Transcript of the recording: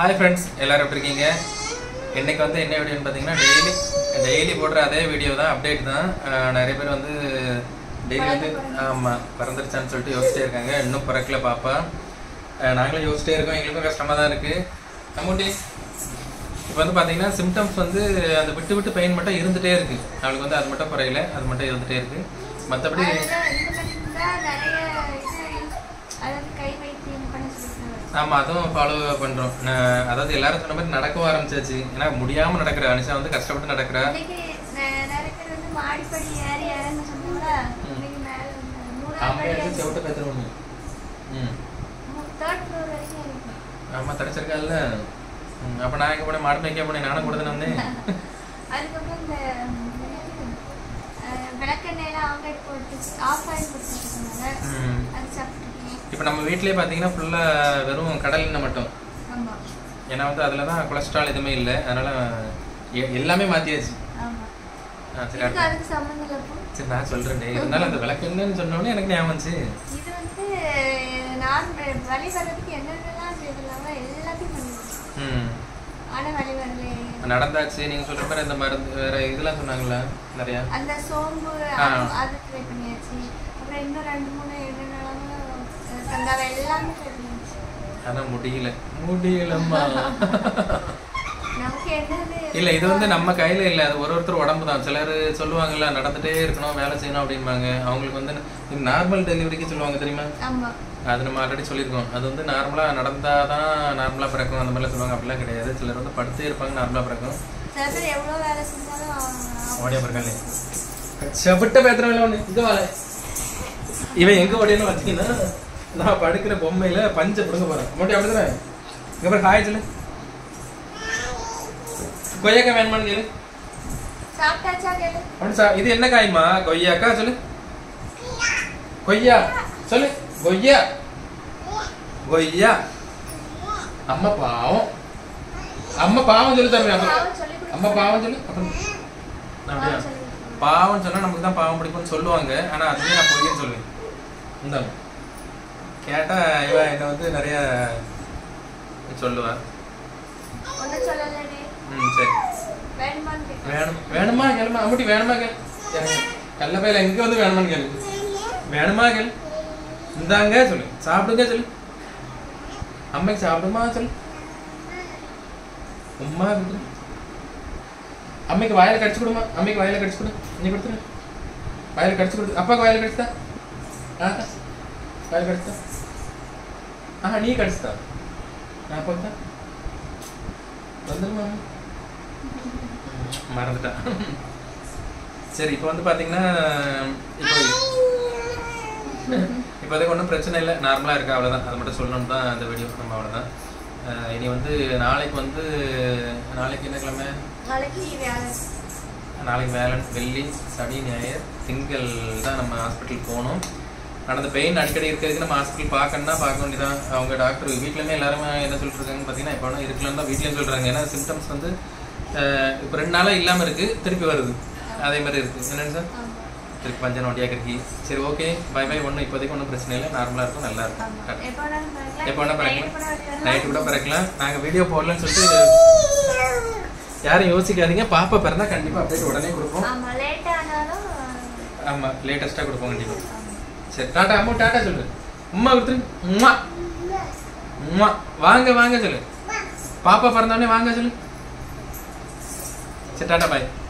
Hi friends எல்லாரும் எப்படி இருக்கீங்க இன்னைக்கு வந்து என்ன வீடியோன்னு பார்த்தீங்கன்னா டெய்லி டெய்லி போடுற அதே வீடியோ தான் அப்டேட் தான் அஹ் நிறைய பேர் வந்து டெய்லி வந்து ஆமாம் பிறந்துருச்சான்னு சொல்லிட்டு யோசிச்சிட்டே இருக்காங்க இன்னும் பிறக்கல பாப்பா அஹ் நாங்களும் யோசிச்சிட்டே இருக்கோம் எங்களுக்கும் கஷ்டமாக தான் இருக்குது அமௌண்டி இப்போ வந்து பார்த்தீங்கன்னா சிம்டம்ஸ் வந்து அந்த விட்டு விட்டு பெயின் மட்டும் இருந்துகிட்டே இருக்கு அவளுக்கு வந்து அது மட்டும் குறையல அது மட்டும் இருந்துகிட்டே இருக்கு மற்றபடி அதுதான் இந்த மாதிரி தான் நிறைய இது அதாவது கை வைத்தியம் பண்ண சொல்லிட்டு ஆமா அதுவும் ஃபாலோ பண்றோம் நான் அதாவது எல்லாரும் சொன்ன மாதிரி நடக்கவும் ஆரம்பிச்சாச்சு ஏன்னா முடியாம நடக்கிற அனிஷா வந்து கஷ்டப்பட்டு நடக்கிறா இன்னைக்கு நெ- நிறைய பேர் வந்து மாடிப்படி ஏறி ஏறன்னு சொன்னாங்களா இன்னைக்கு மேல வந்து மூணாவது அம்மா படி எடுத்து செவிட்ட பேத்துறோம் ம் தேர்ட் ஃப்ளோர் வரைக்கும் இருக்கு ஆமா தடைச்சிருக்கால அப்ப நான் எங்க போனேன் மாடு மேய்க்க போனேன் நானும் கூட தானே வந்தேன் அதுக்கப்புறம் இந்த அஹ், விளக்கெண்ணெயெல்லாம் ஆம்லேட் போட்டு ஆஃப் ஆயில் போட்டு சொன்னாங்க ம். அது சாப்பிட்டுருக்கேன் இப்போ நம்ம வீட்லயே பாத்தீங்கன்னா ஃபுல்லா வெறும் கடல் எண்ணெய் மட்டும் ஆமா ஏன்னா வந்து அதுல தான் கொலஸ்ட்ரால் எதுவுமே இல்லை அதனால எ- எல்லாமே மாத்தியாச்சு ஆமா ஆ, சரி இதுக்கு அடுத்து. அதுக்கு சம்மந்தம் இல்லை இப்போ. சரி நான் சொல்றேன் இருந்தாலும் அந்த விளக்கெண்ணெய்னு சொன்ன உடனே எனக்கு ஞாபகம் வந்துச்சு இது வந்து நான் வழி வர்றதுக்கு என்னென்னலாம் செய்யலாமோ எல்லாத்தையும் பண்ணிடுச்சு ம் ஆனா வழி வரலையே நடந்தாச்சு நீங்க சொல்ற மாதிரி இந்த மருந்து வேற இதெல்லாம் சொன்னாங்களா நிறையா அந்த சோம்பு ஆ. அது- அது ட்ரை பண்ணியாச்சு அப்புறம் இன்னும் ரெண்டு மூணு என்னென்னலாமோ தங்காவை எல்லாமே ட்ரை பண்ணியாச்சு ஆனா முடியல முடியலம்மா நமக்கு என்னது இல்ல இது வந்து நம்ம கையில இல்ல அது ஒரு ஒருத்தர் உடம்பு தான் சிலர் சொல்லுவாங்கல்ல நடந்துட்டே இருக்கணும் வேலை செய்யணும் அப்படிம்பாங்க அவங்களுக்கு வந்து நார்மல் டெலிவரிக்கு சொல்லுவாங்க தெரியுமா ஆமா அது நம்ம ஆல்ரெடி சொல்லியிருக்கோம் அது வந்து நார்மலா நடந்தாதான் நார்மலா பிறக்கும் அந்த மாதிரிலாம் சொல்லுவாங்க அப்படிலாம் கிடையாது சிலர் வந்து படுத்தே இருப்பாங்க நார்மலா பிறக்கும் சில பேர் எவ்வளோ வேலை செஞ்சாலும் ஓடியா பிறக்காலே செவிட்ட பேத்திரம் இல்லை ஒண்ணு இங்க வாழ இவன் எங்க ஓடியான்னு வச்சீங்கன்னா நான் படுக்கிற பொம்மையில பஞ்சை பிடுங்க போறேன் மட்டும் அப்படிதானே இங்க பாரு ஹாய் சொல்லு கொய்யாக்கா வேணுமான்னு கேளு சாப்பிட்டாச்சா கேளு அப்படி சா- இது என்ன காய்மா கொய்யாக்கா சொல்லு கொய்யா சொல்லு கொய்யா கொய்யா அம்மா பாவம் அம்மா பாவம் சொல்லி தருவேன் அப்புறம் பாவம் சொல்லி கொடுத்து அம்மா பாவம் சொல்லு அப்புறம் அப்படியா பாவம் சொல்லி கொடுத்து. பாவம் சொன்னா நமக்கு தான் பாவம் பிடிக்கும்னு சொல்லுவாங்க ஆனா அதுவே நான் பொய்யன்னு சொல்லுவேன் இந்தாங்க கேட்டா இவ என்ன வந்து நிறைய சொல்லுவா ஒண்ணும் சொல்லலடி ம் சரி வேணுமான்னு கேட்க வேணும் வேணுமா கேளுமா அம்முட்டி வேணுமா கேள் கல்ல பையில எங்க வந்து வேணுமான்னு கேளு வேணுமா கேள் இந்தாங்க சொல்லு சாப்பிடுங்க சொல்லு அம்மைக்கு சாப்பிடுமா சொல்லு உம்மா கொடுத்துரு அம்மைக்கு வாயில கடிச்சு கொடுமா அம்மைக்கு வாயில கடிச்சு கொடு நீ கொடுத்துரு வாயில கடிச்சு கொடு அப்பாக்கு வாயில கடிச்சுதா ஆ வாயில கடிச்சுதா ஆ நீ கடிச்சுதா நான் பார்த்தா வந்துருமா மறந்துட்டேன் சரி இப்போ வந்து பாத்தீங்கன்னா இப்போ இப்போதைக்கு ஒன்றும் பிரச்சனை இல்லை நார்மலாக இருக்கா அவ்வளோதான் அது மட்டும் சொல்லணும் தான் அந்த வீடியோ நம்ம அவ்வளோதான் அஹ் இனி வந்து நாளைக்கு வந்து நாளைக்கு என்ன கிழமை நாளைக்கு வேலை நாளைக்கு வேலன் வெள்ளி சனி ஞாயிறு திங்கள் தான் நம்ம ஹாஸ்பிட்டல் போகணும் ஆனால் அந்த பெயின் அடிக்கடி இருக்கிறதுக்கு நம்ம ஹாஸ்பிட்டல் பார்க்கணும்னா பார்க்க வேண்டியதான் அவங்க டாக்டர் வீட்லேயுமே எல்லாருமே என்ன சொல்லிட்டு இருக்காங்கன்னு பார்த்தீங்கன்னா இப்போ வேணா இருக்கலாம்னு தான் வீட்லேயும் சொல்கிறாங்க ஏன்னா சிம்டம்ஸ் வந்து அஹ் இப்போ ரெண்டு நாளாக இல்லாமல் இருக்குது திருப்பி வருது அதே மாதிரி இருக்குது என்னென்னு சார் ஆமா திருப்பி பஞ்சன் ஒட்டியாக கறிக்கி சரி ஓகே பை பை ஒன்றும் இப்போதைக்கு ஒன்றும் பிரச்சனை இல்லை நார்மலாக இருக்கும் நல்லா ஆமா இருக்கும் எப்போ வேணாலும் பிறக்கலாம். எப்போ வேணா Night கூட பிறக்கலாம் வைக்கலாம். நைட்டு கூட பிறக்கலாம் நாங்கள் வீடியோ போடலன்னு சொல்லிட்டு யாரும் யோசிக்காதீங்க பாப்பா பிறந்தா கண்டிப்பாக அப்டேட் உடனே கொடுப்போம் ஆமா லேட் ஆனாலும் ஆமாம் லேட்டஸ்ட்டாக கொடுப்போம் கண்டிப்பாக ஆமா. சரி டாட்டா அம்மா டாட்டா சொல்லு உம்மா கொடுத்துரு உம்மா உம்மா வாங்க வாங்க சொல்லு பாப்பா பிறந்தோடனே வாங்க சொல்லு சரி டாட்டா பாய்